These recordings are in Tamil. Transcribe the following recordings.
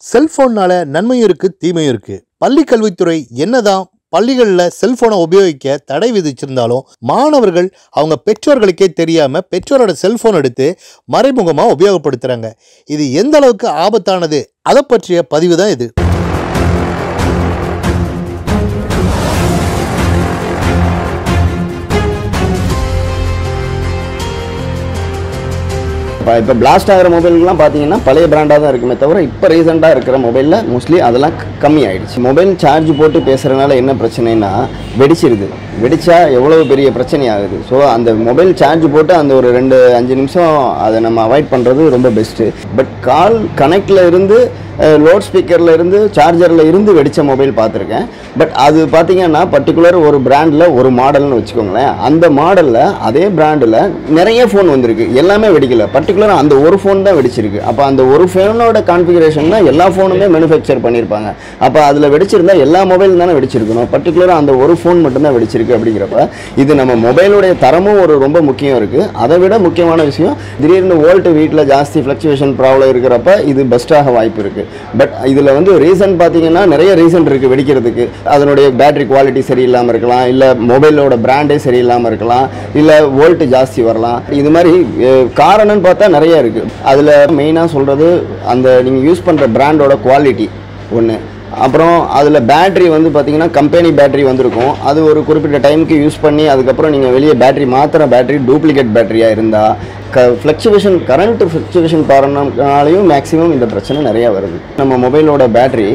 செல்போன்னால நன்மையும் இருக்கு தீமையும் இருக்கு பள்ளி கல்வித்துறை என்னதான் பள்ளிகளில் செல்போனை உபயோகிக்க தடை விதிச்சிருந்தாலும் மாணவர்கள் அவங்க பெற்றோர்களுக்கே தெரியாம பெற்றோரோட செல்போன் எடுத்து மறைமுகமா உபயோகப்படுத்துறாங்க இது எந்த அளவுக்கு ஆபத்தானது அதை பற்றிய பதிவு தான் இது இப்போ இப்போ பிளாஸ்ட் ஆகிற மொபைலுக்குலாம் பார்த்தீங்கன்னா பழைய பிராண்டாக தான் இருக்குமே தவிர இப்போ ரீசெண்டாக இருக்கிற மொபைலில் மோஸ்ட்லி அதெல்லாம் க- கம்மி ஆயிடுச்சு மொபைல் சார்ஜ் போட்டு பேசுகிறனால என்ன பிரச்சனைனா வெடிச்சிருது வெடிச்சா எவ்வளோ பெரிய பிரச்சனை ஆகுது ஸோ அந்த மொபைல் சார்ஜ் போட்டு அந்த ஒரு ரெண்டு அஞ்சு நிமிஷம் அதை நம்ம அவாய்ட் பண்ணுறது ரொம்ப பெஸ்ட்டு பட் கால் கனெக்டில் இருந்து லோட் ஸ்பீக்கரில் இருந்து சார்ஜரில் இருந்து வெடித்த மொபைல் பார்த்துருக்கேன் பட் அது பார்த்தீங்கன்னா பர்டிகுலர் ஒரு பிராண்டில் ஒரு மாடல்னு வச்சுக்கோங்களேன் அந்த மாடலில் அதே பிராண்டில் நிறைய ஃபோன் வந்திருக்கு எல்லாமே வெடிக்கல பர்டிகுலராக அந்த ஒரு ஃபோன் தான் வெடிச்சிருக்கு அப்போ அந்த ஒரு ஃபோனோட கான்ஃபிகரேஷன் தான் எல்லா ஃபோனுமே மேனுஃபேக்சர் பண்ணியிருப்பாங்க அப்போ அதில் வெடிச்சிருந்தா எல்லா மொபைல் தானே வெடிச்சிருக்கணும் பர்டிகுலராக அந்த ஒரு ஃபோன் மட்டும்தான் வெடிச்சிருக்கு அப்படிங்கிறப்ப இது நம்ம மொபைலுடைய தரமும் ஒரு ரொம்ப முக்கியம் இருக்குது அதை விட முக்கியமான விஷயம் திடீர்னு வோல்ட் வீட்டில் ஜாஸ்தி ஃப்ளக்சுவேஷன் ப்ராப்ளம் இருக்கிறப்ப இது பெஸ்ட்டாக வாய்ப்பு இருக்குது பட் இதில் வந்து ரீசன் பார்த்தீங்கன்னா நிறைய ரீசன் இருக்குது வெடிக்கிறதுக்கு அதனுடைய பேட்டரி குவாலிட்டி சரியில்லாமல் இருக்கலாம் இல்லை மொபைலோட பிராண்டே சரியில்லாமல் இருக்கலாம் இல்லை வோல்ட் ஜாஸ்தி வரலாம் இது மாதிரி அஹ், காரணம்னு பார்த்தா நிறைய இருக்குது அதில் மெயினாக சொல்கிறது அந்த நீங்கள் யூஸ் பண்ணுற பிராண்டோட குவாலிட்டி ஒன்று அப்புறம் அதில் பேட்டரி வந்து பார்த்தீங்கன்னா கம்பெனி பேட்டரி வந்திருக்கும் அது ஒரு குறிப்பிட்ட டைமுக்கு யூஸ் பண்ணி அதுக்கப்புறம் நீங்கள் வெளியே பேட்டரி மாத்திர பேட்டரி டூப்ளிகேட் பேட்டரியாக இருந்தால் க ஃப்ளக்சுவேஷன் கரண்ட் ஃப்ளக்சுவேஷன் காரணம்னாலையும் மேக்ஸிமம் இந்த பிரச்சனை நிறையா வருது நம்ம மொபைலோட பேட்டரி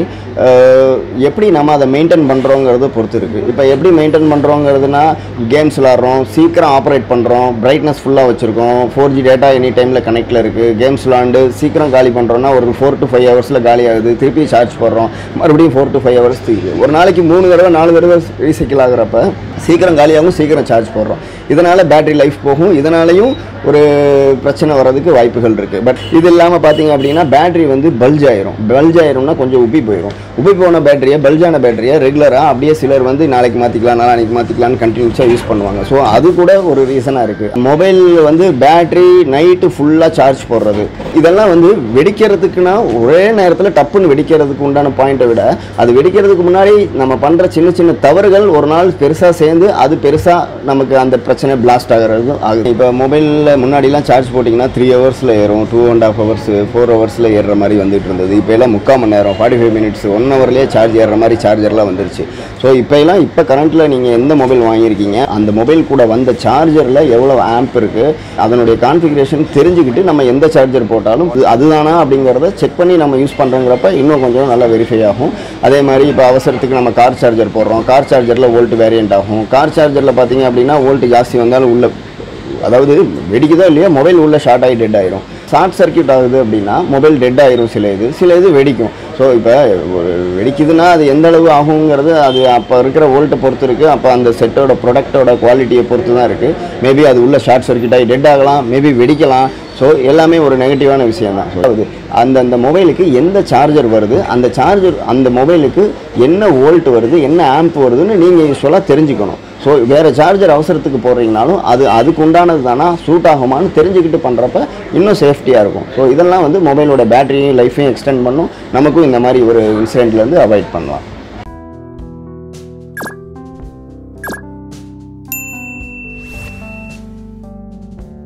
எப்படி நம்ம அதை மெயின்டைன் பண்ணுறோங்கிறத பொறுத்து இருக்குது இப்போ எப்படி மெயின்டைன் பண்ணுறோங்கிறதுனா கேம்ஸ் விளாட்றோம் சீக்கிரம் ஆப்ரேட் பண்ணுறோம் பிரைட்னஸ் ஃபுல்லாக வச்சுருக்கோம் ஃபோர் ஜி டேட்டா எனி டைமில் கனெக்டில் இருக்குது கேம்ஸ் விளாண்டு சீக்கிரம் காலி பண்ணுறோன்னா ஒரு ஃபோர் டு ஃபைவ் ஹவர்ஸில் காலி ஆகுது திருப்பி சார்ஜ் போடுறோம் மறுபடியும் ஃபோர் டு ஃபைவ் ஹவர்ஸ் தீருது ஒரு நாளைக்கு மூணு தடவை நாலு தடவை ரீசைக்கிள் ஆகுறப்ப சீக்கிரம் காலியாகும் சீக்கிரம் சார்ஜ் போடுறோம் இதனால் பேட்டரி லைஃப் போகும் இதனாலையும் ஒரு பிரச்சனை வர்றதுக்கு வாய்ப்புகள் இருக்குது பட் இது இல்லாமல் பார்த்தீங்க அப்படின்னா பேட்டரி வந்து பல்ஜ் ஆயிரும் பல்ஜ் ஆயிரும்னா கொஞ்சம் உப்பி போயிடும் உப்பி போன பேட்டரியை பல்ஜான பேட்டரியை ரெகுலராக அப்படியே சிலர் வந்து நாளைக்கு மாற்றிக்கலாம் நாளைக்கு மாற்றிக்கலாம்னு கண்டினியூஸாக யூஸ் பண்ணுவாங்க ஸோ அது கூட ஒரு ரீசனாக இருக்குது மொபைல் வந்து பேட்டரி நைட்டு ஃபுல்லாக சார்ஜ் போடுறது இதெல்லாம் வந்து வெடிக்கிறதுக்குன்னா ஒரே நேரத்தில் டப்புன்னு வெடிக்கிறதுக்கு உண்டான பாயிண்ட்டை விட அது வெடிக்கிறதுக்கு முன்னாடி நம்ம பண்ணுற சின்ன சின்ன தவறுகள் ஒரு நாள் பெருசாக சேர்ந்து அது பெருசாக நமக்கு அந்த பிரச்சனை பிளாஸ்ட் ஆகிறது ஆகுது இப்போ மொபைலில் முன்னாடிலாம் சார்ஜ் போட்டிங்கன்னா த்ரீ ஹவர்ஸில் ஏறும் two and half hours four ஹவர்ஸில் ஏறுற மாதிரி வந்துட்டு இருந்தது இப்போ எல்லாம் முக்கால் மணி நேரம் ஃபார்ட்டி ஃபைவ் மினிட்ஸ் ஒன் ஹவர்லேயே சார்ஜ் ஏறுற மாதிரி சார்ஜர்லாம் வந்துருச்சு ஸோ இப்போ எல்லாம் இப்போ கரண்ட்டில் நீங்கள் எந்த மொபைல் வாங்கியிருக்கீங்க அந்த மொபைல் கூட வந்த சார்ஜரில் எவ்வளோ ஆம்ப் இருக்குது அதனுடைய கான்ஃபிகரேஷன் தெரிஞ்சுக்கிட்டு நம்ம எந்த சார்ஜர் போட்டாலும் இது அதுதானா அப்படிங்கிறத செக் பண்ணி நம்ம யூஸ் பண்ணுறங்கிறப்ப இன்னும் கொஞ்சம் நல்லா வெரிஃபை ஆகும் அதே மாதிரி இப்போ அவசரத்துக்கு நம்ம கார் சார்ஜர் போடுறோம் கார் சார்ஜரில் வோல்ட் வேரியண்ட் ஆகும் கார் சார்ஜரில் பார்த்தீங்க அப்படின்னா வோல்ட் ஜாஸ்தி வந்தாலும் உள்ள அதாவது வெடிக்குதோ இல்லையா மொபைல் உள்ள ஷார்ட் ஆகி டெட் ஆயிரும் ஷார்ட் சர்க்யூட் ஆகுது அப்படின்னா மொபைல் டெட் ஆயிரும் சில இது சில இது வெடிக்கும் ஸோ இப்போ ஒரு வெடிக்குதுன்னா அது எந்த அளவு ஆகுங்கிறது அது அப்போ இருக்கிற வோல்ட்டை பொறுத்து இருக்குது அப்போ அந்த செட்டோட ப்ராடக்ட்டோட குவாலிட்டியை பொறுத்து தான் இருக்குது மேபி அது உள்ள ஷார்ட் சர்க்யூட் ஆகி டெட் ஆகலாம் மேபி வெடிக்கலாம் ஸோ எல்லாமே ஒரு நெகட்டிவான விஷயம் தான் அதாவது அந்தந்த மொபைலுக்கு எந்த சார்ஜர் வருது அந்த சார்ஜர் அந்த மொபைலுக்கு என்ன வோல்ட் வருது என்ன ஆம்ப் வருதுன்னு நீங்கள் யூஸ்வலாக தெரிஞ்சுக்கணும் ஸோ வேறு சார்ஜர் அவசரத்துக்கு போடுறீங்கனாலும் அது அதுக்கு உண்டானது தானா சூட் ஆகுமான்னு தெரிஞ்சுக்கிட்டு பண்ணுறப்ப இன்னும் சேஃப்டியாக இருக்கும் ஸோ இதெல்லாம் வந்து மொபைலோட பேட்டரியும் லைஃபையும் எக்ஸ்டெண்ட் பண்ணும் நமக்கும் இந்த மாதிரி ஒரு இன்சிடென்ட்லேருந்து அவாய்ட் பண்ணலாம்